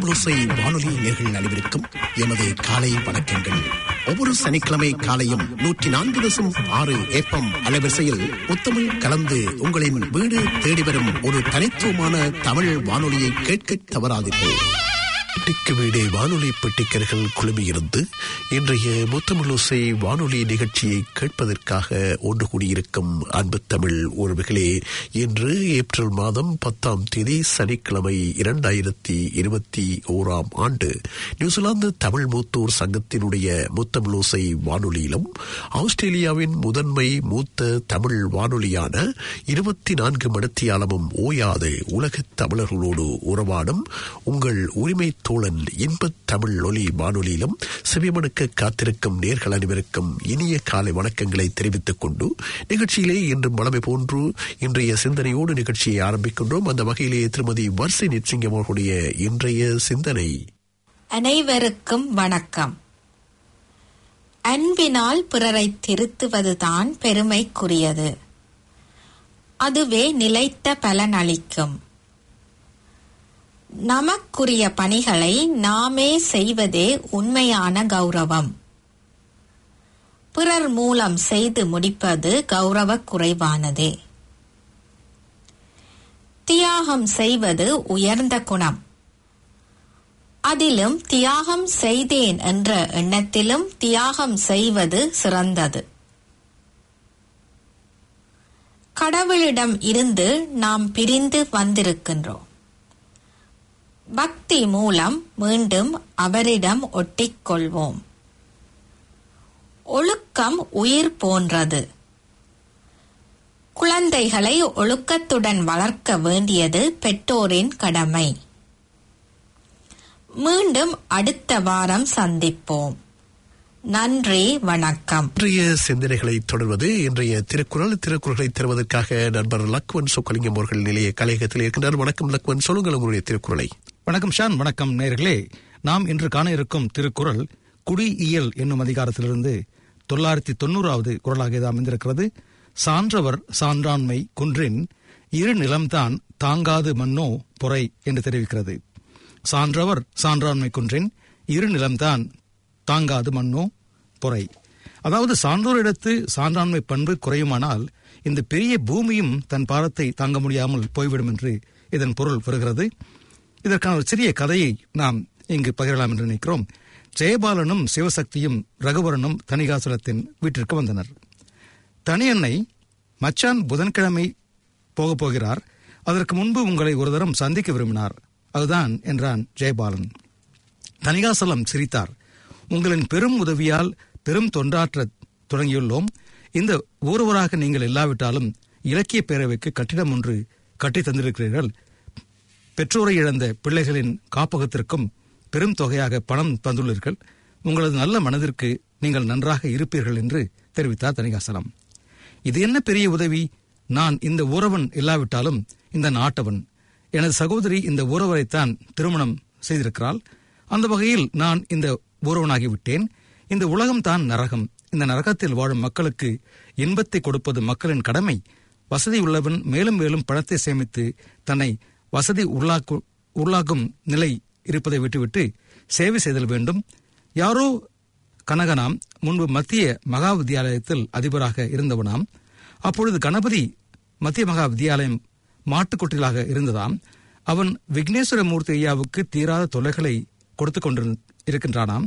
முத்தமிழோசை வானொலி நேர்கள் அனைவருக்கும் எமது காலை வணக்கங்கள் ஒவ்வொரு சனிக்கிழமை காலையும் நூற்றி நான்கு தசம் ஆறு ஏப்பம் அலைவரிசையில் முத்தமிழ் கலந்து உங்களின் வீடு தேடி வரும் ஒரு தனித்துவமான தமிழ் வானொலியை கேட்க தவறாதீர்கள் பெட்டிக்கு வீடே வானொலி பெட்டிக்கர்கள் குழுமியிருந்து இன்றைய முத்தமிழோசை வானொலி நிகழ்ச்சியை கேட்பதற்காக ஒன்று கூடியிருக்கும் அன்பு தமிழ் உறவுகளே இன்று ஏப்ரல் மாதம் பத்தாம் தேதி சனிக்கிழமை இரண்டாயிரத்தி இருபத்தி ஓராம் ஆண்டு நியூசிலாந்து தமிழ் மூத்தோர் சங்கத்தினுடைய முத்தமிழோசை வானொலியிலும் ஆஸ்திரேலியாவின் முதன்மை மூத்த தமிழ் வானொலியான இருபத்தி நான்கு மணித்தியாலமும் ஓயாது உலகத் தமிழர்களோடு உறவாடும் உங்கள் உரிமை தோழன் இன்பத் தமிழ் ஒலி வானொலியிலும் செவிமடுக்க காத்திருக்கும் நேர்கள் அனைவருக்கும் இனிய காலை வணக்கங்களை தெரிவித்துக் கொண்டு நிகழ்ச்சியிலே இன்று மலமை போன்று இன்றைய சிந்தனையோடு நிகழ்ச்சியை ஆரம்பிக்கின்றோம் அந்த வகையிலே திருமதி வர்சி நித்சிங்கம் அவர்களுடைய இன்றைய சிந்தனை அனைவருக்கும் வணக்கம் அன்பினால் பிறரை திருத்துவதுதான் பெருமைக்குரியது அதுவே நிலைத்த பலனளிக்கும் நமக்குரிய பணிகளை நாமே செய்வதே உண்மையான கௌரவம் பிறர் மூலம் செய்து முடிப்பது கௌரவ குறைவானதே தியாகம் செய்வது உயர்ந்த குணம் அதிலும் தியாகம் செய்தேன் என்ற எண்ணத்திலும் தியாகம் செய்வது சிறந்தது கடவுளிடம் இருந்து நாம் பிரிந்து வந்திருக்கின்றோம் பக்தி மூலம் மீண்டும் அவரிடம் ஒட்டிக்கொள்வோம் ஒழுக்கம் உயிர் போன்றது குழந்தைகளை ஒழுக்கத்துடன் வளர்க்க வேண்டியது பெற்றோரின் கடமை மீண்டும் அடுத்த வாரம் சந்திப்போம் நன்றி வணக்கம் இன்றைய சிந்தனைகளை தொடர்வது இன்றைய திருக்குறள் திருக்குறளை தருவதற்காக நண்பர் லக்வன் சொக்கலிங்கம் அவர்கள் நிலைய கலையகத்தில் இருக்கின்றார் வணக்கம் லக்வன் சொல்லுங்கள் உங்களுடைய திருக்குறளை வணக்கம் ஷான் வணக்கம் நேர்களே நாம் இன்று காண இருக்கும் திருக்குறள் குடியியல் என்னும் அதிகாரத்திலிருந்து தொள்ளாயிரத்தி தொண்ணூறாவது குரலாக இது அமைந்திருக்கிறது சான்றவர் சான்றாண்மை குன்றின் இரு நிலம்தான் தாங்காது மன்னோ பொறை என்று தெரிவிக்கிறது சான்றவர் சான்றாண்மை குன்றின் இரு நிலம்தான் தாங்காது மன்னோ பொறை அதாவது சான்றோரிடத்து சான்றாண்மை பண்பு குறையுமானால் இந்த பெரிய பூமியும் தன் பாரத்தை தாங்க முடியாமல் போய்விடும் என்று இதன் பொருள் வருகிறது இதற்கான ஒரு சிறிய கதையை நாம் இங்கு பகிரலாம் என்று நினைக்கிறோம் ஜெயபாலனும் சிவசக்தியும் ரகுவரனும் தணிகாசலத்தின் வீட்டிற்கு வந்தனர் தனியன்னை மச்சான் புதன்கிழமை போகப் போகிறார் அதற்கு முன்பு உங்களை ஒரு தரம் சந்திக்க விரும்பினார் அதுதான் என்றான் ஜெயபாலன் தணிகாசலம் சிரித்தார் உங்களின் பெரும் உதவியால் பெரும் தொண்டாற்ற தொடங்கியுள்ளோம் இந்த ஒருவராக நீங்கள் இல்லாவிட்டாலும் இலக்கிய பேரவைக்கு கட்டிடம் ஒன்று கட்டி தந்திருக்கிறீர்கள் பெற்றோரை இழந்த பிள்ளைகளின் காப்பகத்திற்கும் பெரும் தொகையாக பணம் தந்துள்ளீர்கள் உங்களது நல்ல மனதிற்கு நீங்கள் நன்றாக இருப்பீர்கள் என்று தெரிவித்தார் தணிகாசலம் இது என்ன பெரிய உதவி நான் இந்த ஊரவன் இல்லாவிட்டாலும் இந்த நாட்டவன் எனது சகோதரி இந்த ஊரவரைத்தான் திருமணம் செய்திருக்கிறாள் அந்த வகையில் நான் இந்த ஊரவனாகிவிட்டேன் இந்த உலகம் தான் நரகம் இந்த நரகத்தில் வாழும் மக்களுக்கு இன்பத்தை கொடுப்பது மக்களின் கடமை வசதி உள்ளவன் மேலும் மேலும் பணத்தை சேமித்து தன்னை வசதி உள்ளாக்கு உள்ளாக்கும் நிலை இருப்பதை விட்டுவிட்டு சேவை செய்தல் வேண்டும் யாரோ கனகனாம் முன்பு மத்திய மகா வித்தியாலயத்தில் அதிபராக இருந்தவனாம் அப்பொழுது கணபதி மத்திய மகா வித்தியாலயம் மாட்டுக்கொட்டிலாக இருந்ததாம் அவன் விக்னேஸ்வரமூர்த்தி ஐயாவுக்கு தீராத தொல்லைகளை கொடுத்து கொண்டு இருக்கின்றானாம்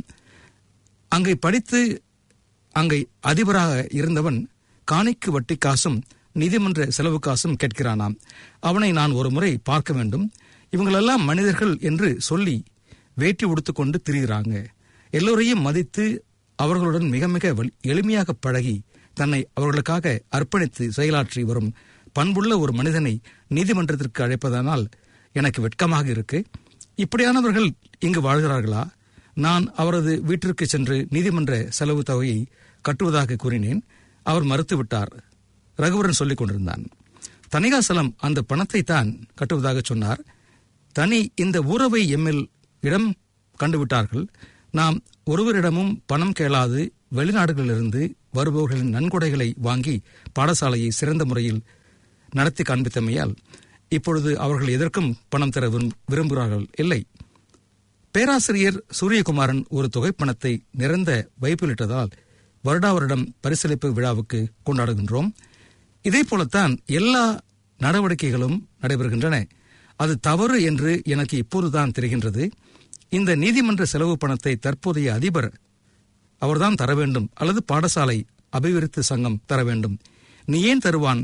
அங்கே படித்து அங்கே அதிபராக இருந்தவன் காணிக்கு வட்டி காசும் நீதிமன்ற செலவு காசும் கேட்கிறானாம் அவனை நான் ஒரு முறை பார்க்க வேண்டும் இவங்களெல்லாம் மனிதர்கள் என்று சொல்லி வேட்டி உடுத்துக்கொண்டு திரிகிறாங்க எல்லோரையும் மதித்து அவர்களுடன் மிக மிக எளிமையாக பழகி தன்னை அவர்களுக்காக அர்ப்பணித்து செயலாற்றி வரும் பண்புள்ள ஒரு மனிதனை நீதிமன்றத்திற்கு அழைப்பதனால் எனக்கு வெட்கமாக இருக்கு இப்படியானவர்கள் இங்கு வாழ்கிறார்களா நான் அவரது வீட்டிற்கு சென்று நீதிமன்ற செலவு தொகையை கட்டுவதாக கூறினேன் அவர் மறுத்துவிட்டார் ரகுவரன் சொல்லிக் கொண்டிருந்தான் தணிகாசலம் அந்த பணத்தை தான் கட்டுவதாக சொன்னார் தனி இந்த உறவை எம்மில் இடம் கண்டுவிட்டார்கள் நாம் ஒருவரிடமும் பணம் கேளாது வெளிநாடுகளிலிருந்து வருபவர்களின் நன்கொடைகளை வாங்கி பாடசாலையை சிறந்த முறையில் நடத்தி காண்பித்தமையால் இப்பொழுது அவர்கள் எதற்கும் பணம் தர விரும்- விரும்புகிறார்கள் இல்லை பேராசிரியர் சூரியகுமாரன் ஒரு தொகை பணத்தை நிறைந்த வைப்பிலிட்டதால் வருடா வருடம் பரிசளிப்பு விழாவுக்கு கொண்டாடுகின்றோம் இதே போலத்தான் எல்லா நடவடிக்கைகளும் நடைபெறுகின்றன அது தவறு என்று எனக்கு இப்போதுதான் தெரிகின்றது இந்த நீதிமன்ற செலவு பணத்தை தற்போதைய அதிபர் அவர்தான் தர வேண்டும் அல்லது பாடசாலை அபிவிருத்தி சங்கம் தர வேண்டும் நீ ஏன் தருவான்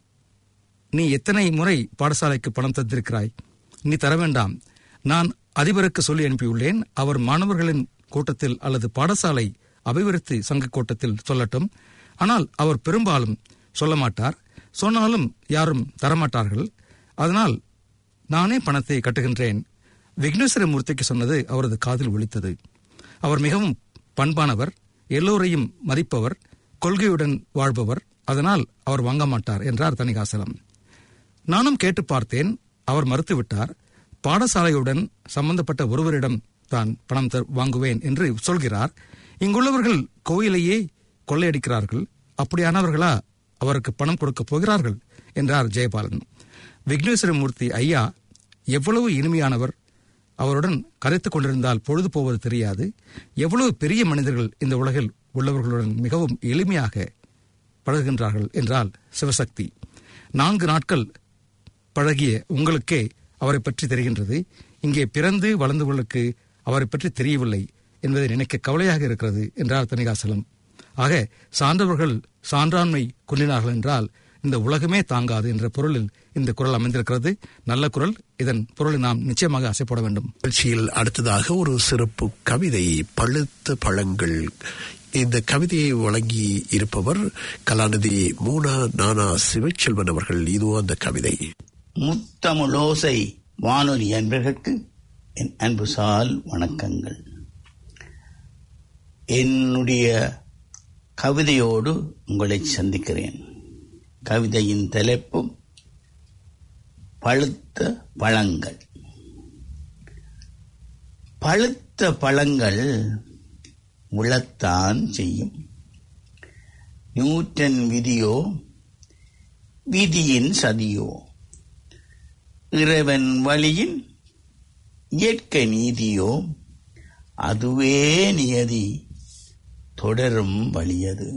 நீ எத்தனை முறை பாடசாலைக்கு பணம் தந்திருக்கிறாய் நீ தர வேண்டாம் நான் அதிபருக்கு சொல்லி அனுப்பியுள்ளேன் அவர் மாணவர்களின் கூட்டத்தில் அல்லது பாடசாலை அபிவிருத்தி சங்க கூட்டத்தில் சொல்லட்டும் ஆனால் அவர் பெரும்பாலும் சொல்ல மாட்டார் சொன்னாலும் யாரும் தரமாட்டார்கள் அதனால் நானே பணத்தை கட்டுகின்றேன் விக்னேஸ்வர மூர்த்திக்கு சொன்னது அவரது காதில் ஒலித்தது அவர் மிகவும் பண்பானவர் எல்லோரையும் மதிப்பவர் கொள்கையுடன் வாழ்பவர் அதனால் அவர் வாங்க மாட்டார் என்றார் தணிகாசலம் நானும் கேட்டு பார்த்தேன் அவர் மறுத்துவிட்டார் பாடசாலையுடன் சம்பந்தப்பட்ட ஒருவரிடம் தான் பணம் தர்- வாங்குவேன் என்று சொல்கிறார் இங்குள்ளவர்கள் கோயிலையே கொள்ளையடிக்கிறார்கள் அப்படியானவர்களா அவருக்கு பணம் கொடுக்க போகிறார்கள் என்றார் ஜெயபாலன் விக்னேஸ்வரமூர்த்தி ஐயா எவ்வளவு இனிமையானவர் அவருடன் கரைத்துக் கொண்டிருந்தால் பொழுது போவது தெரியாது எவ்வளவு பெரிய மனிதர்கள் இந்த உலகில் உள்ளவர்களுடன் மிகவும் எளிமையாக பழகுகின்றார்கள் என்றால் சிவசக்தி நான்கு நாட்கள் பழகிய உங்களுக்கே அவரை பற்றி தெரிகின்றது இங்கே பிறந்து வளர்ந்தவர்களுக்கு அவரை பற்றி தெரியவில்லை என்பதை நினைக்க கவலையாக இருக்கிறது என்றார் தணிகாசலம் ஆக சான்றவர்கள் சான்றாண்மை கொண்டினார்கள் என்றால் இந்த உலகமே தாங்காது என்ற பொருளில் இந்த குரல் அமைந்திருக்கிறது நல்ல குரல் இதன் பொருளை நாம் நிச்சயமாக ஆசைப்பட வேண்டும் நிகழ்ச்சியில் அடுத்ததாக ஒரு சிறப்பு கவிதை பழுத்த பழங்கள் இந்த கவிதையை வழங்கி இருப்பவர் கலாநிதி மூனா நானா சிவச்செல்வன் அவர்கள் இதுவோ அந்த கவிதை முத்தமிழோசை வானொலி அன்பர்களுக்கு என் அன்புசால் வணக்கங்கள் என்னுடைய கவிதையோடு உங்களை சந்திக்கிறேன் கவிதையின் தலைப்பு பழுத்த பழங்கள் பழுத்த பழங்கள் விழத்தான் செய்யும் நியூட்டன் விதியோ விதியின் சதியோ இறைவன் வழியின் இயற்கை நீதியோ அதுவே நியதி தொடரும் வழியது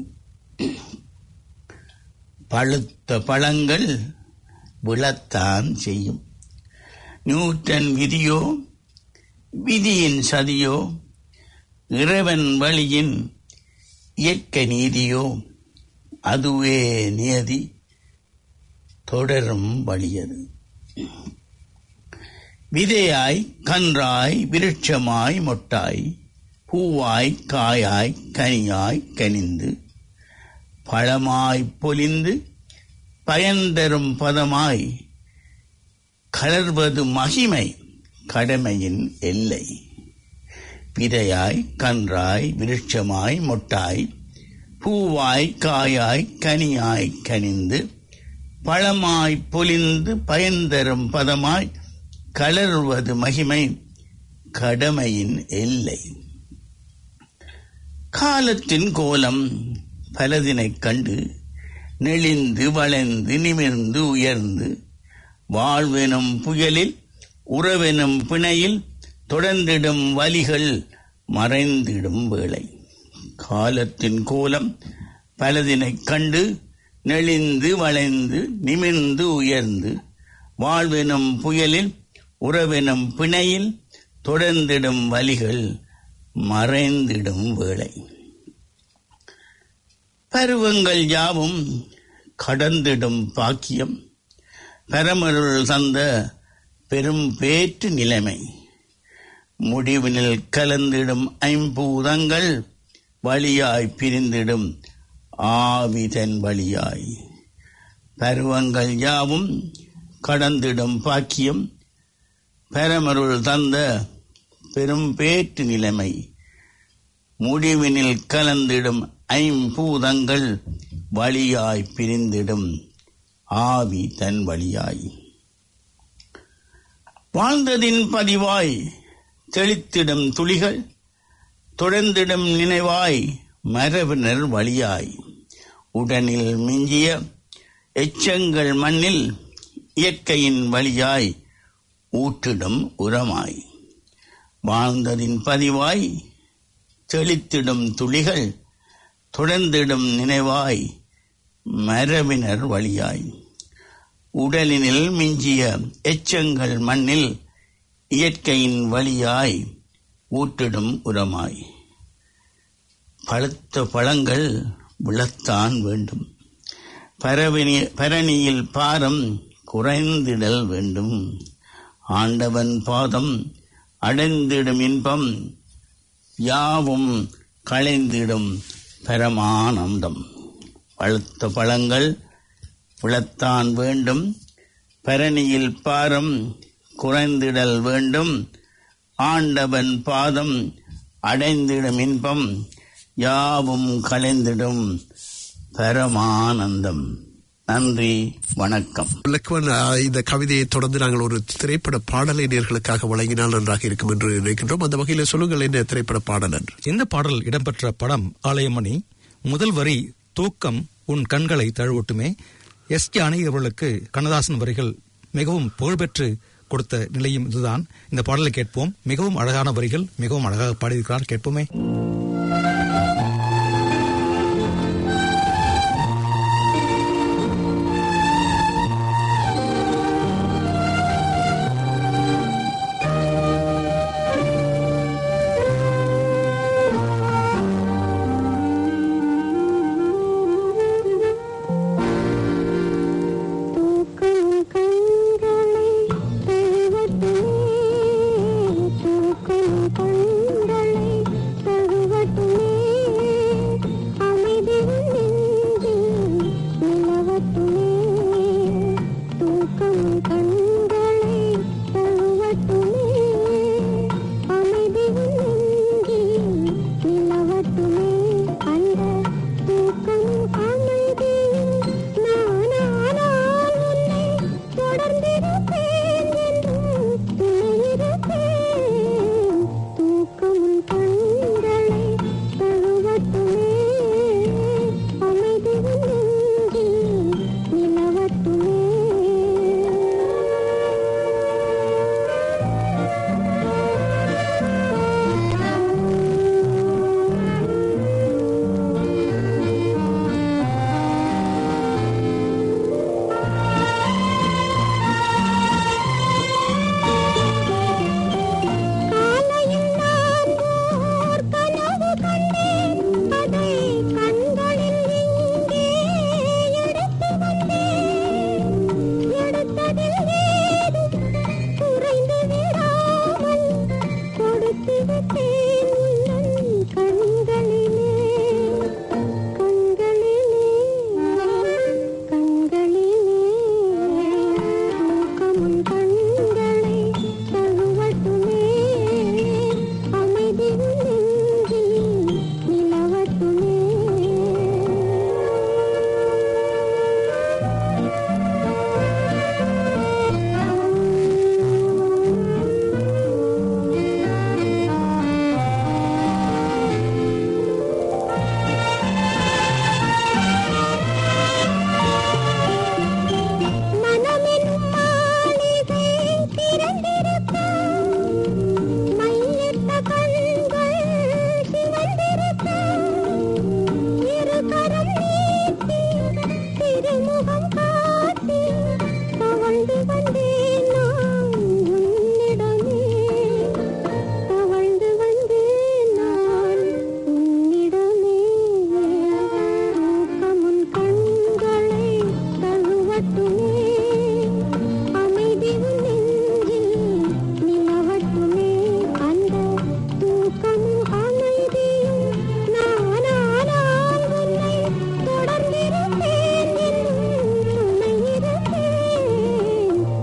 பழுத்த பழங்கள் விழத்தான் செய்யும் நியூட்டன் விதியோ விதியின் சதியோ இறைவன் வழியின் இயற்கை நீதியோ அதுவே நியதி தொடரும் வழியது விதையாய் கன்றாய் விருட்சமாய் மொட்டாய் பூவாய் காயாய் கனியாய் கனிந்து பழமாய் பொலிந்து பயன்தரும் பதமாய் கலர்வது மகிமை கடமையின் எல்லை விதையாய் கன்றாய் விருட்சமாய் மொட்டாய் பூவாய் காயாய் கனியாய் கனிந்து பழமாய் பொலிந்து பயன்தரும் பதமாய் கலர்வது மகிமை கடமையின் எல்லை காலத்தின் கோலம் பலதினைக் கண்டு நெளிந்து வளைந்து நிமிர்ந்து உயர்ந்து வாழ்வெனும் புயலில் உறவெனும் பிணையில் தொடர்ந்திடும் வலிகள் மறைந்திடும் வேளை காலத்தின் கோலம் பலதினைக் கண்டு நெளிந்து வளைந்து நிமிர்ந்து உயர்ந்து வாழ்வெனும் புயலில் உறவெனும் பிணையில் தொடர்ந்திடும் வலிகள் மறைந்திடும் வேளை பருவங்கள் யாவும் கடந்திடும் பாக்கியம் பரமருள் தந்த பெரும் பேற்று நிலைமை முடிவினில் கலந்திடும் ஐம்பூதங்கள் வழியாய் பிரிந்திடும் ஆவிதன் வழியாய் பருவங்கள் யாவும் கடந்திடும் பாக்கியம் பரமருள் தந்த பெரும் பேற்று நிலைமை முடிவினில் கலந்திடும் ஐம்பூதங்கள் வழியாய் பிரிந்திடும் ஆவி தன் வழியாய் வாழ்ந்ததின் பதிவாய் தெளித்திடும் துளிகள் தொடர்ந்திடும் நினைவாய் மரபினர் வழியாய் உடனில் மிஞ்சிய எச்சங்கள் மண்ணில் இயற்கையின் வழியாய் ஊற்றிடும் உரமாய் வாழ்ந்ததின் பதிவாய் தெளித்திடும் துளிகள் தொடர்ந்திடும் நினைவாய் மரபினர் வழியாய் உடலினில் மிஞ்சிய எச்சங்கள் மண்ணில் இயற்கையின் வழியாய் ஊற்றிடும் உரமாய் பழுத்த பழங்கள் விழத்தான் வேண்டும் பரவனி பரணியில் பாரம் குறைந்திடல் வேண்டும் ஆண்டவன் பாதம் அடைந்திடும் இன்பம் யாவும் களைந்திடும் பரமானந்தம் பழுத்த பழங்கள் விழத்தான் வேண்டும் பரணியில் பாரம் குறைந்திடல் வேண்டும் ஆண்டவன் பாதம் அடைந்திடும் இன்பம் யாவும் கலைந்திடும் பரமானந்தம் நன்றி வணக்கம் லக்வன் அஹ், இந்த கவிதையை தொடர்ந்து நாங்கள் ஒரு திரைப்பட பாடலை நேர்களுக்காக வழங்கினால் நன்றாக இருக்கும் என்று நினைக்கின்றோம் அந்த வகையில் சொல்லுங்கள் என்ன திரைப்பட பாடல் என்று இந்த பாடல் இடம்பெற்ற படம் ஆலயமணி முதல் வரி தூக்கம் உன் கண்களை தழுவட்டுமே எஸ் ஜானகி அவர்களுக்கு கண்ணதாசன் வரிகள் மிகவும் புகழ்பெற்று கொடுத்த நிலையும் இதுதான் இந்த பாடலை கேட்போம் மிகவும் அழகான வரிகள் மிகவும் அழகாக பாடியிருக்கிறார் கேட்போமே தூக்கம் கண்களை தழுவட்டுமே தூக்கம் கண்களை தழுவட்டுமே அமைதி நெஞ்சில் நிலவட்டுமே தூக்கம் கண்களை தழுவட்டுமே அமைதி நெஞ்சில் நிலவட்டுமே அந்த தூக்கம் அமைதியில் நானானால் உன்னை தொடர்ந்திருப்பேன் என்றும் துணையிருப்பேன் தூக்கம் உன் கண்களை தழுவட்டுமே அமைதி நெஞ்சில் நிலவட்டுமே காலையில் நான் ஓர் கனவு கண்டேன் அதை கண்களில் இங்கே எடுத்து வந்தேன் எடுத்ததில் ஏது குறைந்து விடாமல் கொடுத்து விட்டேன் உன்னன் கண்களிலே கண்களிலே கண்களிலே தூக்கமுன் கண்களை தழுவட்டுமே அமைதி நெஞ்சில் நிலவட்டுமே மனமெனும் மாளிகை திறந்திருக்க மையிட்ட கண்கள் சிவந்திருக்க இரு கரம் நீட்டி திருமுகம் காட்டி தவழ்ந்து வந்தேன் நான் உன்னிடமே தவழ்ந்து வந்தேன் நான் உன்னிடமே தூக்கமுன் கண்களை தழுவட்டுமே அமைதி உன் நெஞ்சில் நிலவட்டுமே அந்த தூக்கமும் அமைதியும் நானானால் உன்னை தொடர்ந்திருப்பேன் என்றும் துணையிருப்பேன்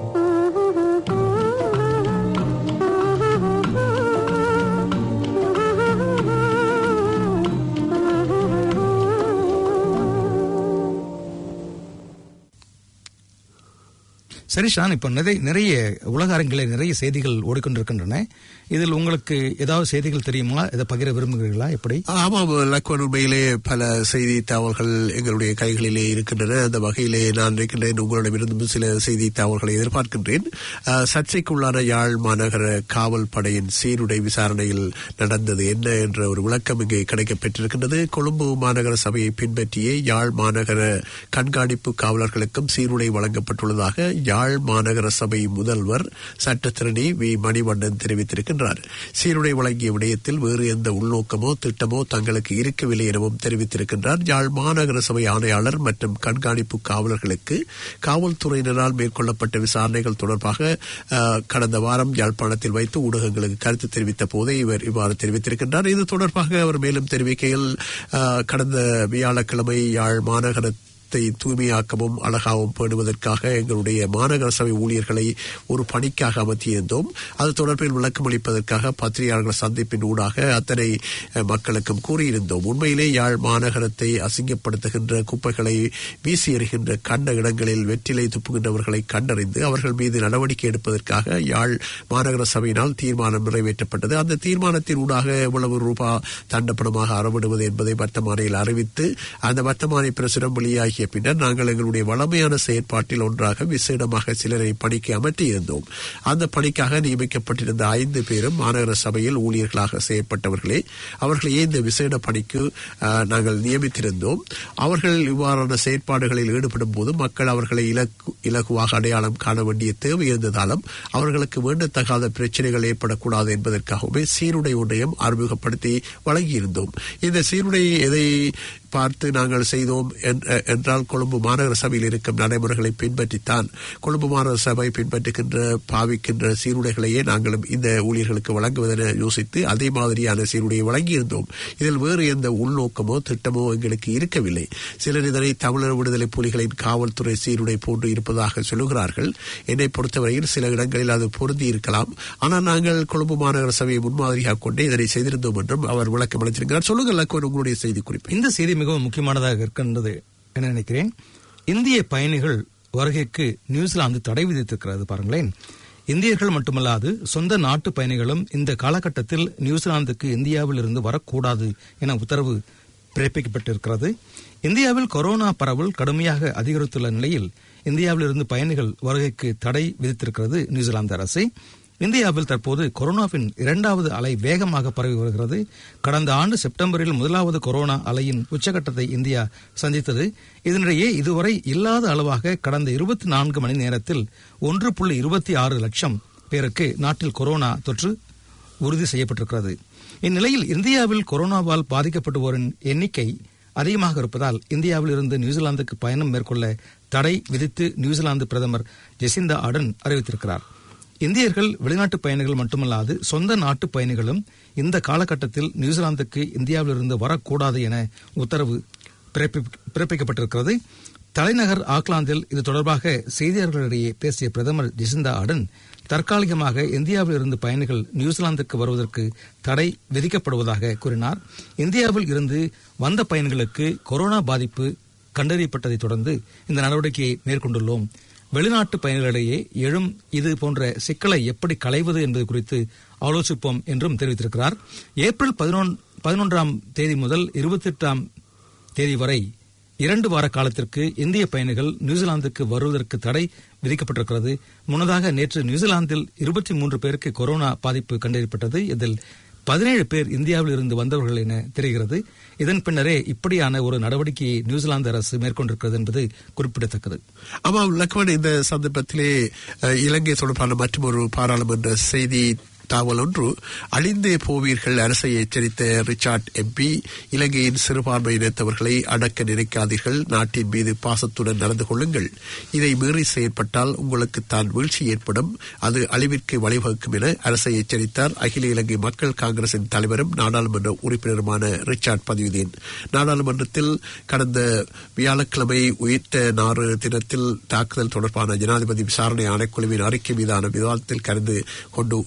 சரி ஷான் இப்ப நிறைய நிறைய உலக அரங்கிலே நிறைய செய்திகள் ஓடிக்கொண்டிருக்கின்றன இதில் உங்களுக்கு ஏதாவது செய்திகள் தெரியுமா இதை பகிர விரும்புகிறீர்களா எப்படி ஆமாம் லக்வன் உண்மையிலே பல செய்தி தகவல்கள் எங்களுடைய கைகளிலே இருக்கின்றன அந்த வகையிலே நான் இருக்கின்றேன் உங்களிடமிருந்தும் சில செய்தி தகவல்களை எதிர்பார்க்கின்றேன் அஹ், சர்ச்சைக்குள்ளான யாழ் மாநகர காவல் படையின் சீருடை விசாரணையில் நடந்தது என்ன என்ற ஒரு விளக்கம் இங்கே கிடைக்கப்பெற்றிருக்கின்றது கொழும்பு மாநகர சபையை பின்பற்றியே யாழ் மாநகர கண்காணிப்பு காவலர்களுக்கும் சீருடை வழங்கப்பட்டுள்ளதாக யாழ் மாநகர சபை முதல்வர் சட்டத்திரணி வி மணிவண்ணன் தெரிவித்திருக்கின்றார் சீருடை வழங்கிய விடயத்தில் வேறு எந்த உள்நோக்கமோ திட்டமோ தங்களுக்கு இருக்கவில்லை எனவும் தெரிவித்திருக்கின்றார் யாழ் மாநகர சபை ஆணையாளர் மற்றும் கண்காணிப்பு காவலர்களுக்கு காவல்துறையினரால் மேற்கொள்ளப்பட்ட விசாரணைகள் தொடர்பாக அஹ், கடந்த வாரம் யாழ்ப்பாணத்தில் வைத்து ஊடகங்களுக்கு கருத்து தெரிவித்த போதே இவர் இவ்வாறு தெரிவித்திருக்கின்றார் இது தொடர்பாக அவர் மேலும் தெரிவிக்கையில் அஹ், கடந்த வியாழக்கிழமை யாழ் மாநகர த்தை தூய்மையாக்கவும் அழகாகவும் பேணுவதற்காக எங்களுடைய மாநகர சபை ஊழியர்களை ஒரு பணிக்காக அமர்த்தியிருந்தோம் அது தொடர்பில் விளக்கம் அளிப்பதற்காக பத்திரிகையாளர்கள் சந்திப்பின் ஊடாக அத்தனை அஹ், மக்களுக்கும் கூறியிருந்தோம் உண்மையிலே யாழ் மாநகரத்தை அசிங்கப்படுத்துகின்ற குப்பைகளை வீசி எறிகின்ற கண்ட இடங்களில் வெற்றிலை துப்புகின்றவர்களை கண்டறிந்து அவர்கள் மீது நடவடிக்கை எடுப்பதற்காக யாழ் மாநகர சபையினால் தீர்மானம் நிறைவேற்றப்பட்டது அந்த தீர்மானத்தின் ஊடாக எவ்வளவு ரூபா தண்டப்பணமாக அறவிடுவது என்பதை வர்த்தமானியில் அறிவித்து அந்த வர்த்தமானி பிரசுரம் வெளியாகிய பின்னர் நாங்கள் எங்களுடைய வளமையான செயற்பாட்டில் ஒன்றாக விசேடமாக சிலரை பணிக்கு அமர்த்தியிருந்தோம் அந்த பணிக்காக நியமிக்கப்பட்டிருந்த ஐந்து பேரும் மாநகர சபையில் ஊழியர்களாக செயற்பட்டவர்களே அவர்களையே இந்த விசேட பணிக்கு அஹ், நாங்கள் நியமித்திருந்தோம் அவர்கள் இவ்வாறான செயற்பாடுகளில் ஈடுபடும் போது மக்கள் அவர்களை இலக்கு இலகுவாக அடையாளம் காண வேண்டிய தேவை இருந்ததாலும் அவர்களுக்கு வேண்டத்தகாத பிரச்சனைகள் ஏற்படக்கூடாது என்பதற்காகவே சீருடை ஒன்றையும் அறிமுகப்படுத்தி வழங்கியிருந்தோம் இந்த சீருடை எதை பார்த்து நாங்கள் செய்தோம் என்- என்றால் கொழும்பு மாநகர சபையில் இருக்கும் நடைமுறைகளை பின்பற்றித்தான் கொழும்பு மாநகர சபை பின்பற்றுகின்ற பாவிக்கின்ற சீருடைகளையே நாங்களும் இந்த ஊழியர்களுக்கு வழங்குவதென யோசித்து அதே மாதிரியான சீருடையை வழங்கியிருந்தோம் இதில் வேறு எந்த உள்நோக்கமோ திட்டமோ எங்களுக்கு இருக்கவில்லை சிலர் இதனை தமிழர் விடுதலை புலிகளின் காவல்துறை சீருடை போன்று இருப்பதாக சொல்லுகிறார்கள் என்னை பொறுத்தவரையில் சில இடங்களில் அது பொருந்தி இருக்கலாம் ஆனால் நாங்கள் கொழும்பு மாநகர சபையை முன்மாதிரியாக கொண்டே இதனை செய்திருந்தோம் என்றும் அவர் விளக்கம் அளித்திருக்கிறார் சொல்லுங்கள் லக்குவன் உங்களுடைய செய்தி குறிப்பு இந்த செய்தி மிகவும் முக்கியமானதாக இருக்கின்றது என நினைக்கிறேன் இந்திய பயணிகள் வருகைக்கு நியூசிலாந்து தடை விதித்திருக்கிறது பாருங்களேன் இந்தியர்கள் மட்டுமல்லாது சொந்த நாட்டு பயணிகளும் இந்த காலகட்டத்தில் நியூசிலாந்துக்கு இந்தியாவில் இருந்து வரக்கூடாது என உத்தரவு பிறப்பிக்கப்பட்டிருக்கிறது இந்தியாவில் கொரோனா பரவல் கடுமையாக அதிகரித்துள்ள நிலையில் இந்தியாவிலிருந்து பயணிகள் வருகைக்கு தடை விதித்திருக்கிறது நியூசிலாந்து அரசு இந்தியாவில் தற்போது கொரோனாவின் இரண்டாவது அலை வேகமாக பரவி வருகிறது கடந்த ஆண்டு செப்டம்பரில் முதலாவது கொரோனா அலையின் உச்சகட்டத்தை இந்தியா சந்தித்தது இதனிடையே இதுவரை இல்லாத அளவாக கடந்த இருபத்தி நான்கு மணி நேரத்தில் ஒன்று புள்ளி இருபத்தி ஆறு லட்சம் பேருக்கு நாட்டில் கொரோனா தொற்று உறுதி செய்யப்பட்டிருக்கிறது இந்நிலையில் இந்தியாவில் கொரோனாவால் பாதிக்கப்படுவோரின் எண்ணிக்கை அதிகமாக இருப்பதால் இந்தியாவில் இருந்து நியூசிலாந்துக்கு பயணம் மேற்கொள்ள தடை விதித்து நியூசிலாந்து பிரதமர் ஜெசிந்தா ஆர்டன் அறிவித்திருக்கிறார் இந்தியர்கள் வெளிநாட்டு பயணிகள் மட்டுமல்லாது சொந்த நாட்டு பயணிகளும் இந்த காலகட்டத்தில் நியூசிலாந்துக்கு இந்தியாவிலிருந்து வரக்கூடாது என உத்தரவு பிறப்பி- பிறப்பிக்கப்பட்டிருக்கிறது தலைநகர் ஆக்லாந்தில் இது தொடர்பாக செய்தியாளர்களிடையே பேசிய பிரதமர் ஜெசிந்தா ஆர்டன் தற்காலிகமாக இந்தியாவில் இருந்து பயணிகள் நியூசிலாந்துக்கு வருவதற்கு தடை விதிக்கப்படுவதாக கூறினார் இந்தியாவில் இருந்து வந்த பயணிகளுக்கு கொரோனா பாதிப்பு கண்டறியப்பட்டதை தொடர்ந்து இந்த நடவடிக்கையை மேற்கொண்டுள்ளோம் வெளிநாட்டு பயணிகளிடையே எழும் இது போன்ற சிக்கலை எப்படி களைவது என்பது குறித்து ஆலோசிப்போம் என்றும் தெரிவித்திருக்கிறார் ஏப்ரல் பதினொன்றாம் தேதி முதல் இருபத்தெட்டாம் தேதி வரை இரண்டு வார காலத்திற்கு இந்திய பயணிகள் நியூசிலாந்துக்கு வருவதற்கு தடை விதிக்கப்பட்டிருக்கிறது முன்னதாக நேற்று நியூசிலாந்தில் இருபத்தி மூன்று பேருக்கு கொரோனா பாதிப்பு கண்டறியப்பட்டது இதில் பதினேழு பேர் இந்தியாவில் இருந்து வந்தவர்கள் என தெரிகிறது இதன் பின்னரே இப்படியான ஒரு நடவடிக்கையை நியூசிலாந்து அரசு மேற்கொண்டிருக்கிறது என்பது குறிப்பிடத்தக்கது ஆமாம் லக்வன் இந்த சந்தர்ப்பத்திலே அஹ், இலங்கை தொடர்பான மற்றொரு பாராளுமன்ற செய்தி தாவல் ஒன்று அழிந்தே போவீர்கள் அரசை எச்சரித்த ரிச்சார்ட் எம்பி இலங்கையின் சிறுபான்மையினத்தவர்களை அடக்க நினைக்காதீர்கள் நாட்டின் மீது பாசத்துடன் நடந்து கொள்ளுங்கள் இதை மீறி செயற்பட்டால் உங்களுக்கு தான் வீழ்ச்சி ஏற்படும் அது அழிவிற்கு வழிவகுக்கும் என அரசை எச்சரித்தார் அகில இலங்கை மக்கள் காங்கிரசின் தலைவரும் நாடாளுமன்ற உறுப்பினருமான ரிச்சார்ட் பதிவுதேன் நாடாளுமன்றத்தில் கடந்த வியாழக்கிழமை உயிர்த்த நாறு தினத்தில் தாக்குதல் தொடர்பான ஜனாதிபதி விசாரணை ஆணைக்குழுவின் அறிக்கை மீதான விவாதத்தில் கலந்து கொண்டு உரையாற்றும்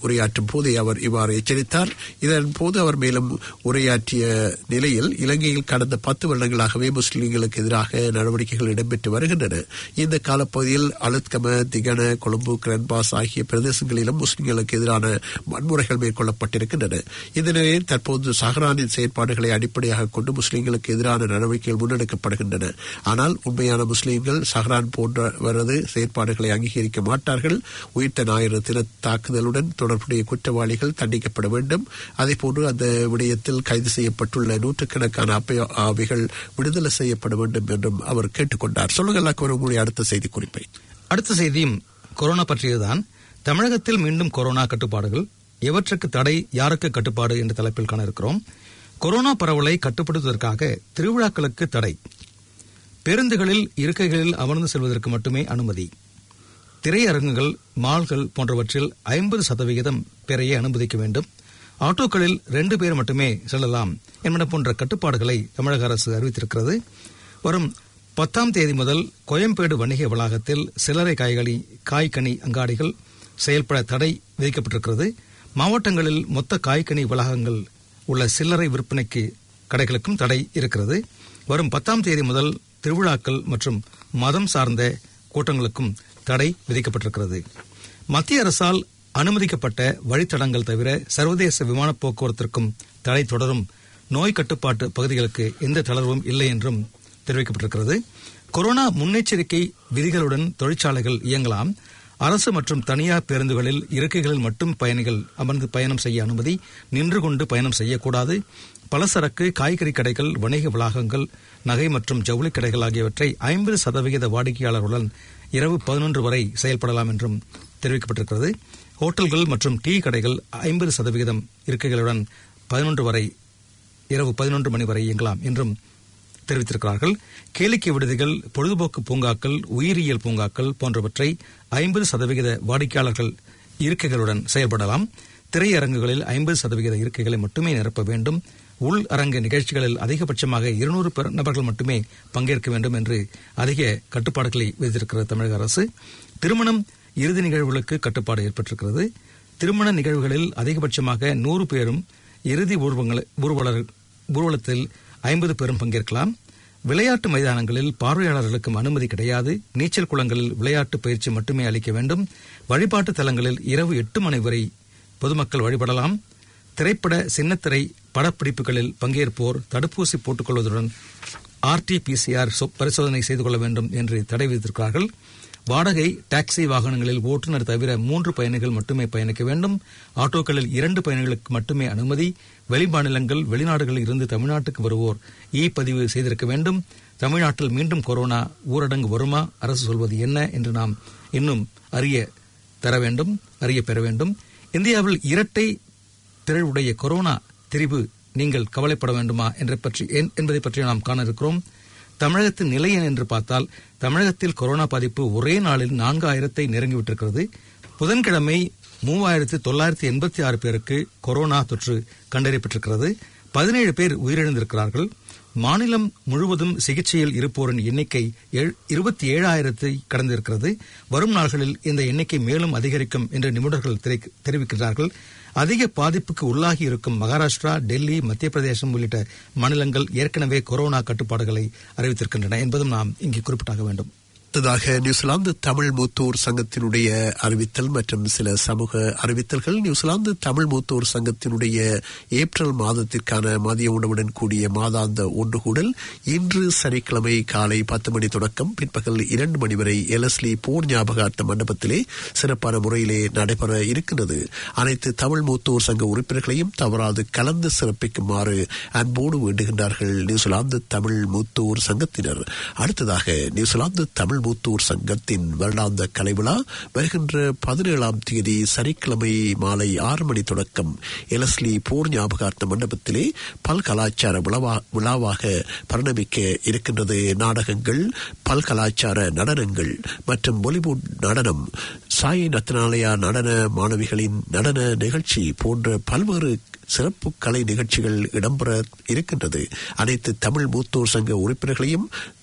போதே அவர் இவ்வாறு எச்சரித்தார் இதன் போது அவர் மேலும் உரையாற்றிய நிலையில் இலங்கையில் கடந்த பத்து வருடங்களாகவே முஸ்லிம்களுக்கு எதிராக நடவடிக்கைகள் இடம்பெற்று வருகின்றன இந்த காலப்பகுதியில் அலுத்கம திகன கொழும்பு கிரன்பாஸ் ஆகிய பிரதேசங்களிலும் முஸ்லிம்களுக்கு எதிரான வன்முறைகள் மேற்கொள்ளப்பட்டிருக்கின்றன இந்த நிலையில் தற்போது சஹரானின் செயற்பாடுகளை அடிப்படையாக கொண்டு முஸ்லிம்களுக்கு எதிரான நடவடிக்கைகள் முன்னெடுக்கப்படுகின்றன ஆனால் உண்மையான முஸ்லிம்கள் சஹரான் போன்றவரது செயற்பாடுகளை அங்கீகரிக்க மாட்டார்கள் உயிர்த்த ஞாயிறு தின தாக்குதலுடன் தொடர்புடைய குற்றவாளிகள் தண்டிக்கப்பட வேண்டும் அதேபோன்று அந்த விடயத்தில் கைது செய்யப்பட்டுள்ள நூற்றுக்கணக்கான அப்ப- ஆவிகள் விடுதலை செய்யப்பட வேண்டும் என்றும் அவர் கேட்டுக்கொண்டார் சொல்லுங்கள் அக்பர், உங்களுடைய அடுத்த செய்தி குறிப்பை அடுத்த செய்தியும் கொரோனா பற்றியதுதான் தமிழகத்தில் மீண்டும் கொரோனா கட்டுப்பாடுகள் எவற்றுக்கு தடை யாருக்கு கட்டுப்பாடு என்ற தலைப்பில் காண இருக்கிறோம் கொரோனா பரவலை கட்டுப்படுத்துவதற்காக திருவிழாக்களுக்கு தடை பேருந்துகளில் இருக்கைகளில் அமர்ந்து செல்வதற்கு மட்டுமே அனுமதி திரையரங்குகள் மால்கள் போன்றவற்றில் ஐம்பது சதவிகிதம் பேரையே அனுமதிக்க வேண்டும் ஆட்டோக்களில் ரெண்டு பேர் மட்டுமே செல்லலாம் என்பன போன்ற கட்டுப்பாடுகளை தமிழக அரசு அறிவித்திருக்கிறது வரும் பத்தாம் தேதி முதல் கோயம்பேடு வணிக வளாகத்தில் சில்லறை காய்கறி காய்கனி அங்காடிகள் செயல்பட தடை விதிக்கப்பட்டிருக்கிறது மாவட்டங்களில் மொத்த காய்கனி வளாகங்கள் உள்ள சில்லறை விற்பனைக்கு கடைகளுக்கும் தடை இருக்கிறது வரும் பத்தாம் தேதி முதல் திருவிழாக்கள் மற்றும் மதம் சார்ந்த கூட்டங்களுக்கும் தடை விதிக்கப்பட்டிருக்கிறது மத்திய அரசால் அனுமதிக்கப்பட்ட வழித்தடங்கள் தவிர சர்வதேச விமான போக்குவரத்திற்கும் தடை தொடரும் நோய் கட்டுப்பாட்டு பகுதிகளுக்கு எந்த தளர்வும் இல்லை என்றும் தெரிவிக்கப்பட்டிருக்கிறது கொரோனா முன்னெச்சரிக்கை விதிகளுடன் தொழிற்சாலைகள் இயங்கலாம் அரசு மற்றும் தனியார் பேருந்துகளில் இருக்கைகளில் மட்டும் பயணிகள் அமர்ந்து பயணம் செய்ய அனுமதி நின்று கொண்டு பயணம் செய்யக்கூடாது பலசரக்கு காய்கறி கடைகள் வணிக வளாகங்கள் நகை மற்றும் ஜவுளி கடைகள் ஆகியவற்றை ஐம்பது சதவிகித வாடிக்கையாளர்களுடன் இரவு பதினொன்று வரை செயல்படலாம் என்றும் தெரிவிக்கப்பட்டிருக்கிறது ஹோட்டல்கள் மற்றும் டீ கடைகள் ஐம்பது சதவிகிதம் இருக்கைகளுடன் பதினொன்று வரை இரவு பதினொன்று மணி வரை இயங்கலாம் என்றும் தெரிவித்திருக்கிறார்கள் கேளிக்கை விடுதிகள் பொழுதுபோக்கு பூங்காக்கள் உயிரியல் பூங்காக்கள் போன்றவற்றை ஐம்பது சதவிகித வாடிக்கையாளர்கள் இருக்கைகளுடன் செயல்படலாம் திரையரங்குகளில் ஐம்பது சதவிகித இருக்கைகளை மட்டுமே நிரப்ப வேண்டும் உள் அரங்க நிகழ்ச்சிகளில் அதிகபட்சமாக இருநூறு நபர்கள் மட்டுமே பங்கேற்க வேண்டும் என்று அதிக கட்டுப்பாடுகளை விதித்திருக்கிறது தமிழக அரசு திருமணம் இறுதி நிகழ்வுகளுக்கு கட்டுப்பாடு ஏற்பட்டிருக்கிறது திருமண நிகழ்வுகளில் அதிகபட்சமாக நூறு பேரும் இறுதி ஊர்வங்கள- ஊர்வலர் ஊர்வலத்தில் ஐம்பது பேரும் பங்கேற்கலாம் விளையாட்டு மைதானங்களில் பார்வையாளர்களுக்கும் அனுமதி கிடையாது நீச்சல் குளங்களில் விளையாட்டு பயிற்சி மட்டுமே அளிக்க வேண்டும் வழிபாட்டு தலங்களில் இரவு எட்டு மணி வரை பொதுமக்கள் வழிபடலாம் திரைப்பட சின்னத்திரை படப்பிடிப்புகளில் பங்கேற்போர் தடுப்பூசி போட்டுக் கொள்வதுடன் ஆர்டிபிசிஆர் பரிசோதனை செய்து கொள்ள வேண்டும் என்று தடை விதித்திருக்கிறார்கள் வாடகை டாக்ஸி வாகனங்களில் ஓட்டுநர் தவிர மூன்று பயணிகள் மட்டுமே பயணிக்க வேண்டும் ஆட்டோக்களில் இரண்டு பயணிகளுக்கு மட்டுமே அனுமதி வெளிமாநிலங்கள் வெளிநாடுகளில் இருந்து தமிழ்நாட்டுக்கு வருவோர் இ பதிவு செய்திருக்க வேண்டும் தமிழ்நாட்டில் மீண்டும் கொரோனா ஊரடங்கு வருமா அரசு சொல்வது என்ன என்று நாம் இன்னும் அறிய தர வேண்டும் அறிய பெற வேண்டும் இந்தியாவில் இரட்டை திரளுடைய கொரோனா திரிவு நீங்கள் கவலைப்பட வேண்டுமா என்ற பற்றி என்- என்பதை பற்றி நாம் காண இருக்கிறோம் தமிழகத்தின் நிலை என்ன என்று பார்த்தால் தமிழகத்தில் கொரோனா பாதிப்பு ஒரே நாளில் நான்காயிரத்தை நெருங்கிவிட்டிருக்கிறது புதன்கிழமை மூவாயிரத்து தொள்ளாயிரத்தி எண்பத்தி ஆறு பேருக்கு கொரோனா தொற்று கண்டறியப்பட்டிருக்கிறது பதினேழு பேர் உயிரிழந்திருக்கிறார்கள் மாநிலம் முழுவதும் சிகிச்சையில் இருப்போரின் எண்ணிக்கை இருபத்தி ஏழாயிரத்தை கடந்திருக்கிறது வரும் நாள்களில் இந்த எண்ணிக்கை மேலும் அதிகரிக்கும் என்று நிபுணர்கள் தெரிவிக்க- தெரிவிக்கிறார்கள் அதிக பாதிப்புக்கு உள்ளாகி இருக்கும் மகாராஷ்டிரா டெல்லி மத்திய பிரதேசம் உள்ளிட்ட மாநிலங்கள் ஏற்கனவே கொரோனா கட்டுப்பாடுகளை அறிவித்திருக்கின்றன என்பதும் நாம் இங்கே குறிப்பிட்டாக வேண்டும் அடுத்ததாக நியூசிலாந்து தமிழ் மூத்தோர் சங்கத்தினுடைய அறிவித்தல் மற்றும் சில சமூக அறிவித்தல்கள் நியூசிலாந்து தமிழ் மூத்தோர் சங்கத்தினுடைய ஏப்ரல் மாதத்திற்கான மதிய உணவுடன் கூடிய மாதாந்த ஒன்றுகூடல் இன்று சனிக்கிழமை காலை பத்து மணி தொடக்கம் பிற்பகல் இரண்டு மணி வரை எலஸ்லி போர் ஞாபகார்த்த மண்டபத்திலே சிறப்பான முறையிலே நடைபெற இருக்கின்றது அனைத்து தமிழ் மூத்தோர் சங்க உறுப்பினர்களையும் தவறாது கலந்து சிறப்பிக்குமாறு அன்போடு வேண்டுகின்றார்கள் நியூசிலாந்து தமிழ் மூத்தோர் சங்கத்தினர் அடுத்ததாக நியூசிலாந்து தமிழ் மூத்தோர் சங்கத்தின் வருடாந்த கலை விழா வருகின்ற பதினேழாம் தேதி சனிக்கிழமை மாலை ஆறு மணி தொடக்கம் எலஸ்லி போர் ஞாபகார்த்த மண்டபத்திலே பல் கலாச்சார விழாவா- விழாவாக பரிணமிக்க இருக்கின்றது நாடகங்கள் பல் கலாச்சார நடனங்கள் மற்றும் பாலிவுட் நடனம் சாய் நத்தனாலயா நடன மாணவிகளின் நடன நிகழ்ச்சி போன்ற பல்வேறு சிறப்பு கலை நிகழ்ச்சிகள் இடம்பெற இருக்கின்றது அனைத்து தமிழ் மூத்தோர் சங்க உறுப்பினர்களையும்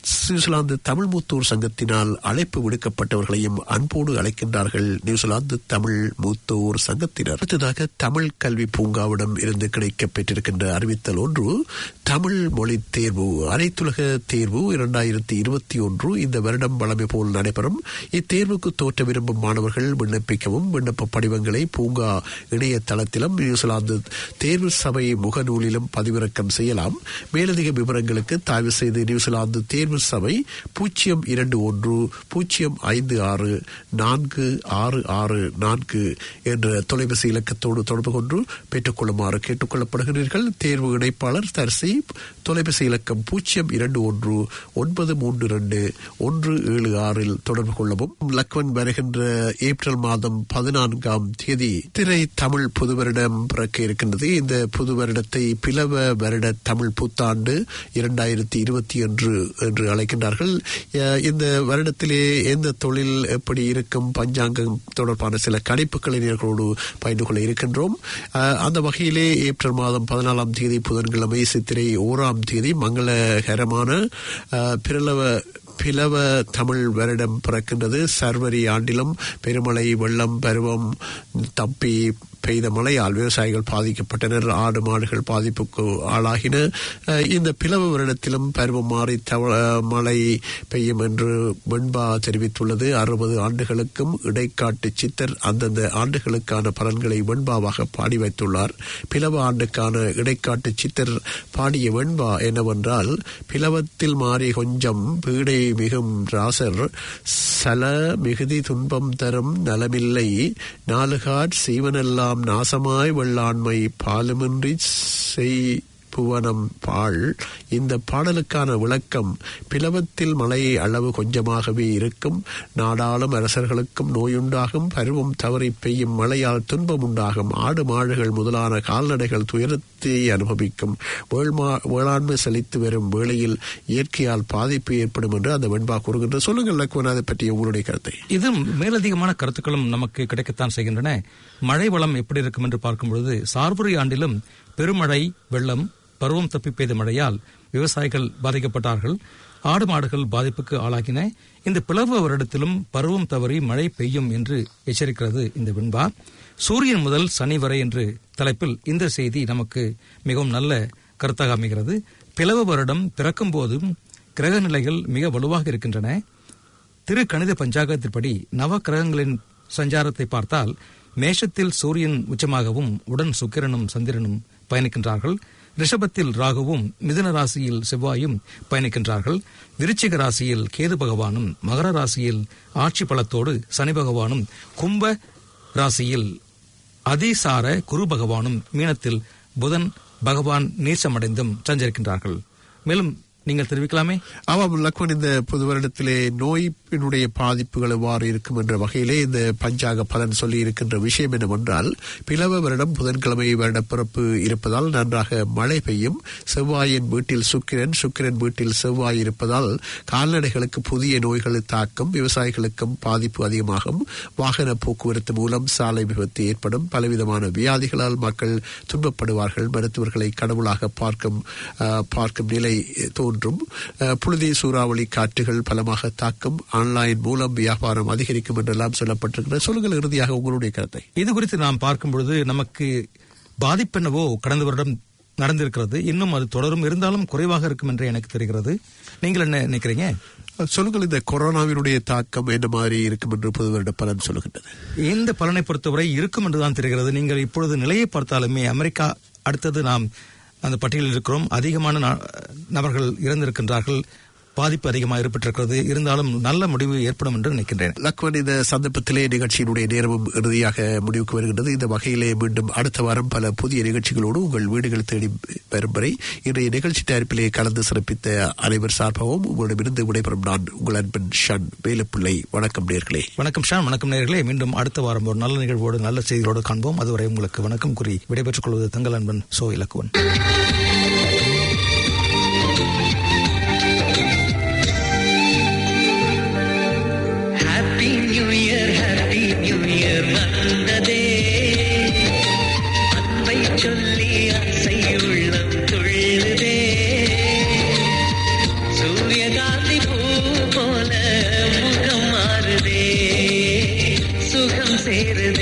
நியூசிலாந்து தமிழ் மூத்தோர் சங்கத்தினால் அழைப்பு விடுக்கப்பட்டவர்களையும் அன்போடு அழைக்கின்றார்கள் நியூசிலாந்து தமிழ் மூத்தோர் சங்கத்தினர் அடுத்ததாக தமிழ் கல்வி பூங்காவிடம் இருந்து கிடைக்கப் பெற்றிருக்கின்ற அறிவித்தல் ஒன்று தமிழ் மொழி தேர்வு அனைத்துலக தேர்வு இரண்டாயிரத்தி இருபத்தி ஒன்று இந்த வருடம் வழமை போல் நடைபெறும் இத்தேர்வுக்கு தோற்ற விரும்பும் மாணவர்கள் விண்ணப்பிக்கவும் விண்ணப்ப படிவங்களை பூங்கா இணையதளத்திலும் நியூசிலாந்து தேர்வு சபை முகநூலிலும் பதிவிறக்கம் செய்யலாம் மேலதிக விவரங்களுக்கு தயவு செய்து நியூசிலாந்து தேர்வு சபை பூஜ்ஜியம் இரண்டு ஒன்று பூஜ்ஜியம் ஐந்து ஆறு நான்கு ஆறு ஆறு நான்கு என்ற தொலைபேசி இலக்கத்தோடு தொடர்பு கொண்டு பெற்றுக்கொள்ளுமாறு கேட்டுக்கொள்ளப்படுகிறீர்கள் தேர்வு இணைப்பாளர் தரிசி தொலைபேசி இலக்கம் பூஜ்ஜியம் இரண்டு ஒன்று ஒன்பது மூன்று இரண்டு ஒன்று ஏழு ஆறில் தொடர்பு கொள்ளவும் லக்வன் வருகின்ற ஏப்ரல் மாதம் பதினான்காம் தேதி திரை தமிழ் புது வருடம் பிறக்க இருக்கின்றது இந்த புது வருடத்தை பிளவ வருட தமிழ் புத்தாண்டு இரண்டாயிரத்தி இருபத்தி ஒன்று என்று அழைக்கின்றார்கள் அஹ் இந்த வருடத்திலே எந்த தொழில் எப்படி இருக்கும் பஞ்சாங்கம் தொடர்பான சில கணிப்புகளை நேர்களோடு பகிர்ந்து கொள்ள இருக்கின்றோம் அஹ் அந்த வகையிலே ஏப்ரல் மாதம் பதினாலாம் தேதி புதன்கிழமை சித்திரை ஓராம் தேதி மங்களகரமான அஹ், பிரலவ பிளவ தமிழ் வருடம் பிறக்கின்றது சர்வரி ஆண்டிலும் பெருமழை வெள்ளம் பருவம் தப்பி பெய்த மழையால் விவசாயிகள் பாதிக்கப்பட்டனர் ஆடு மாடுகள் பாதிப்புக்கு ஆளாகின அஹ், இந்த பிளவ வருடத்திலும் பருவம் மாறி தவ மழை பெய்யும் என்று வெண்பா தெரிவித்துள்ளது அறுபது ஆண்டுகளுக்கும் இடைக்காட்டு சித்தர் அந்தந்த ஆண்டுகளுக்கான பலன்களை வெண்பாவாக பாடி வைத்துள்ளார் பிளவ ஆண்டுக்கான இடைக்காட்டு சித்தர் பாடிய வெண்பா என்னவென்றால் பிளவத்தில் மாறி கொஞ்சம் பீடை மிகும் ராசர் சல மிகுதி துன்பம் தரும் நலமில்லை நாலுகாட் சீவனெல்லாம் நாசமாய் வெள்ளாண்மை பாலுமின்றி செய் புவனம் பாழ் இந்த பாடலுக்கான விளக்கம் பிளவத்தில் மழை அளவு கொஞ்சமாகவே இருக்கும் நாடாளும் அரசர்களுக்கும் நோயுண்டாகும் பருவம் தவறி பெய்யும் மழையால் துன்பம் உண்டாகும் ஆடு மாடுகள் முதலான கால்நடைகள் துயரத்தை அனுபவிக்கும் வேள்மா- வேளாண்மை செழித்து வரும் வேளையில் இயற்கையால் பாதிப்பு ஏற்படும் என்று அந்த வெண்பா கூறுகின்ற சொல்லுங்கள் லக்வன் அதை பற்றி உங்களுடைய கருத்தை இது மேலதிகமான கருத்துக்களும் நமக்கு கிடைக்கத்தான் செய்கின்றன மழை வளம் எப்படி இருக்கும் என்று பார்க்கும் பொழுது சார்புரி ஆண்டிலும் பெருமழை வெள்ளம் பருவம் தப்பி பெய்த மழையால் விவசாயிகள் பாதிக்கப்பட்டார்கள் ஆடு மாடுகள் பாதிப்புக்கு ஆளாகின இந்த பிளவு வருடத்திலும் பருவம் தவறி மழை பெய்யும் என்று எச்சரிக்கிறது இந்த வெண்பா சூரியன் முதல் சனி வரை என்று தலைப்பில் இந்த செய்தி நமக்கு மிகவும் நல்ல கருத்தாக அமைகிறது பிளவு வருடம் பிறக்கும் போதும் கிரக நிலைகள் மிக வலுவாக இருக்கின்றன திரு கணித பஞ்சாங்கத்தின்படி நவ கிரகங்களின் சஞ்சாரத்தை பார்த்தால் மேஷத்தில் சூரியன் உச்சமாகவும் உடன் சுக்கிரனும் சந்திரனும் பயணிக்கின்றார்கள் ரிஷபத்தில் ராகுவும் மிதுன ராசியில் செவ்வாயும் பயணிக்கின்றார்கள் விருச்சிக ராசியில் கேது பகவானும் மகர ராசியில் ஆட்சி பலத்தோடு சனி பகவானும் கும்ப ராசியில் அதிசார குரு பகவானும் மீனத்தில் புதன் பகவான் நீச்சமடைந்தும் சஞ்சரிக்கின்றார்கள் மேலும் நீங்கள் தெரிவிக்கலாமே ஆமாம் லக்வன் இந்த புது வருடத்திலே நோயினுடைய பாதிப்புகள் எவ்வாறு இருக்கும் என்ற வகையிலே இந்த பஞ்சாக பலன் சொல்லி இருக்கின்ற விஷயம் என்னவென்றால் பிளவ வருடம் புதன்கிழமை வருடப்பிறப்பு இருப்பதால் நன்றாக மழை பெய்யும் செவ்வாயின் வீட்டில் சுக்கிரன் சுக்கிரன் வீட்டில் செவ்வாய் இருப்பதால் கால்நடைகளுக்கு புதிய நோய்கள் தாக்கும் விவசாயிகளுக்கும் பாதிப்பு அதிகமாகும் வாகன போக்குவரத்து மூலம் சாலை விபத்து ஏற்படும் பலவிதமான வியாதிகளால் மக்கள் துன்பப்படுவார்கள் மருத்துவர்களை கடவுளாக பார்க்கும் அஹ், பார்க்கும் நிலை தோன்றும் அஹ், புழுதி சூறாவளி காற்றுகள் பலமாக தாக்கும் ஆன்லைன் மூலம் வியாபாரம் அதிகரிக்கும் என்றெல்லாம் சொல்லப்பட்டிருக்கிறது சொல்லுங்கள் இறுதியாக உங்களுடைய கருத்தை இது குறித்து நாம் பார்க்கும் பொழுது நமக்கு பாதிப்பென்னவோ கடந்த வருடம் நடந்திருக்கிறது இன்னும் அது தொடரும் இருந்தாலும் குறைவாக இருக்கும் என்று எனக்கு தெரிகிறது நீங்கள் என்ன நினைக்கிறீங்க சொல்லுங்கள் இந்த கொரோனாவினுடைய தாக்கம் என்ன மாதிரி இருக்கும் என்று புது வருட பலன் சொல்லுகின்றது இந்த பலனை பொறுத்தவரை இருக்கும் என்றுதான் தெரிகிறது நீங்கள் இப்பொழுது நிலையை பார்த்தாலுமே அமெரிக்கா அடுத்தது நாம் அந்த பட்டியலில் இருக்கிறோம் அதிகமான நா- நபர்கள் இறந்திருக்கின்றார்கள் பாதிப்பு அதிகமாக ஏற்பட்டிருக்கிறது இருந்தாலும் நல்ல முடிவு ஏற்படும் என்று நினைக்கின்றேன் லக்வன் இந்த சந்தர்ப்பத்திலே நிகழ்ச்சியினுடைய நேரமும் இறுதியாக முடிவுக்கு வருகின்றது இந்த வகையிலே மீண்டும் அடுத்த வாரம் பல புதிய நிகழ்ச்சிகளோடு உங்கள் வீடுகள் தேடி வரும் வரை இன்றைய நிகழ்ச்சி தயாரிப்பிலே கலந்து சிறப்பித்த அனைவர் சார்பாகவும் உங்களிடமிருந்து விடைபெறும் நான் உங்கள் அன்பன் ஷன் வேலுப்பிள்ளை வணக்கம் நேர்களே வணக்கம் ஷான் வணக்கம் நேயர்களே மீண்டும் அடுத்த வாரம் ஒரு நல்ல நிகழ்வோடு நல்ல செய்திகளோடு காண்போம் அதுவரை உங்களுக்கு வணக்கம் கூறி விடைபெற்றுக் கொள்வது தங்கள் அன்பன் சோ Ilakkuvan happy new year happy new year வந்ததே அன்பை சொல்லி ஆசை உள்ளம் துள்ளுதே சூரியகாந்தி சேருதே